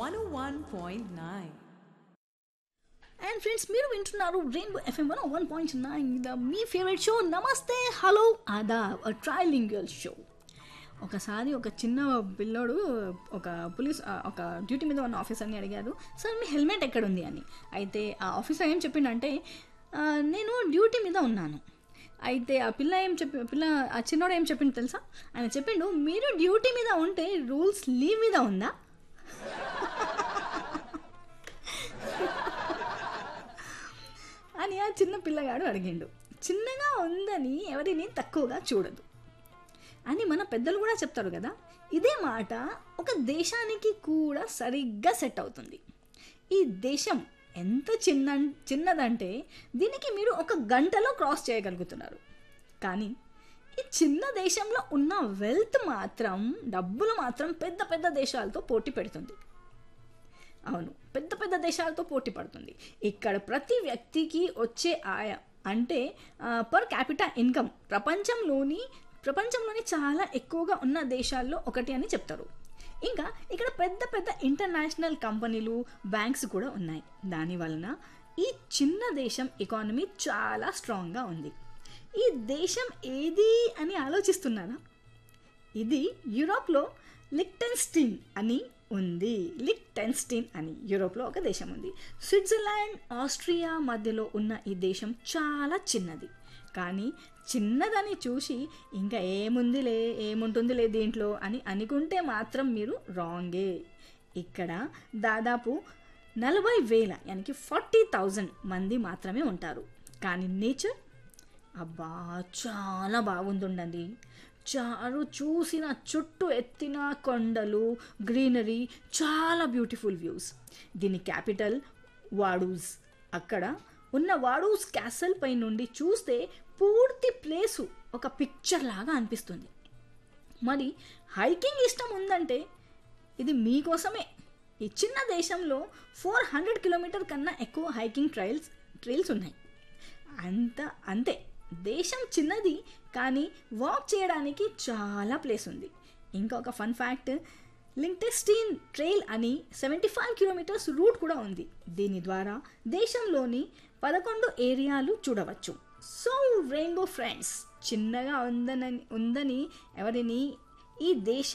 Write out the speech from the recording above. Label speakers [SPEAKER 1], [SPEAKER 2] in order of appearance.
[SPEAKER 1] 101.9.
[SPEAKER 2] And friends మీరు వింటున్నారు rainbow FM one one point nine the మీ ఫేవరెట్ షో నమస్తే హలో అదా ట్రైలింగల్ షో ఒకసారి ఒక చిన్న పిల్లోడు ఒక పోలీస్ ఆ, ఒక డ్యూటీ మీద ఉన్న ఆఫీసర్ని అడిగారు సార్ మీ హెల్మెట్ ఎక్కడ ఉంది అని అయితే ఆ ఆఫీసర్ ఏం చెప్పిండంటే "ఆ, నేను డ్యూటీ మీద ఉన్నాను అయితే ఆ పిల్ల ఏం చెప్పి పిల్ల ఆ చిన్నోడు ఏం చెప్పిండు తెలుసా ఆయన చెప్పిండు మీరు డ్యూటీ మీద ఉంటే రూల్స్ లీవ్ మీద ఉందా అని ఆ చిన్న పిల్లగాడు అడిగిండు చిన్నగా ఉందని ఎవరిని తక్కువగా చూడదు అని మన పెద్దలు కూడా చెప్తారు కదా ఇదే మాట ఒక దేశానికి కూడా సరిగ్గా సెట్ అవుతుంది ఈ దేశం ఎంత చిన్న చిన్నదంటే దీనికి మీరు ఒక గంటలో క్రాస్ చేయగలుగుతున్నారు కానీ ఈ చిన్న దేశంలో ఉన్న వెల్త్ మాత్రం డబ్బులు మాత్రం పెద్ద పెద్ద దేశాలతో పోటీ పెడుతుంది అవును పెద్ద పెద్ద దేశాలతో పోటీ పడుతుంది ఇక్కడ ప్రతి వ్యక్తికి వచ్చే ఆయ అంటే పర్ క్యాపిటల్ ఇన్కమ్ ప్రపంచంలోని ప్రపంచంలోని చాలా ఎక్కువగా ఉన్న దేశాల్లో ఒకటి అని చెప్తారు ఇంకా ఇక్కడ పెద్ద పెద్ద ఇంటర్నేషనల్ కంపెనీలు బ్యాంక్స్ కూడా ఉన్నాయి దాని వలన ఈ చిన్న దేశం ఎకానమీ చాలా స్ట్రాంగ్గా ఉంది ఈ దేశం ఏది అని ఆలోచిస్తున్నారా ఇది యూరోప్లో లిక్టెన్స్టీన్ అని ఉంది లిక్టెన్స్టీన్ అని యూరోప్లో ఒక దేశం ఉంది స్విట్జర్లాండ్ ఆస్ట్రియా మధ్యలో ఉన్న ఈ దేశం చాలా చిన్నది కానీ చిన్నదని చూసి ఇంకా ఏముందిలే ఏముంటుందిలే దీంట్లో అని అనుకుంటే మాత్రం మీరు రాంగే ఇక్కడ దాదాపు నలభై వేల యానికి ఫార్టీ థౌజండ్ మంది మాత్రమే ఉంటారు కానీ నేచర్ అబ్బా చాలా బాగుంటుండండి చారు చూసిన చుట్టూ ఎత్తిన కొండలు గ్రీనరీ చాలా బ్యూటిఫుల్ వ్యూస్ దీని క్యాపిటల్ వాడూస్ అక్కడ ఉన్న వాడూస్ క్యాసల్ పై నుండి చూస్తే పూర్తి ప్లేసు ఒక పిక్చర్ లాగా అనిపిస్తుంది మరి హైకింగ్ ఇష్టం ఉందంటే ఇది మీకోసమే ఈ చిన్న దేశంలో ఫోర్ హండ్రెడ్ కిలోమీటర్ కన్నా ఎక్కువ హైకింగ్ ట్రైల్స్ ట్రైల్స్ ఉన్నాయి అంత అంతే దేశం చిన్నది కానీ వాక్ చేయడానికి చాలా ప్లేస్ ఉంది ఇంకొక ఫన్ ఫ్యాక్ట్ లింక్టెస్టీన్ ట్రైల్ అని సెవెంటీ ఫైవ్ కిలోమీటర్స్ రూట్ కూడా ఉంది దీని ద్వారా దేశంలోని పదకొండు ఏరియాలు చూడవచ్చు సో రెయిన్బో ఫ్రెండ్స్ చిన్నగా ఉందని ఉందని ఎవరిని ఈ దేశ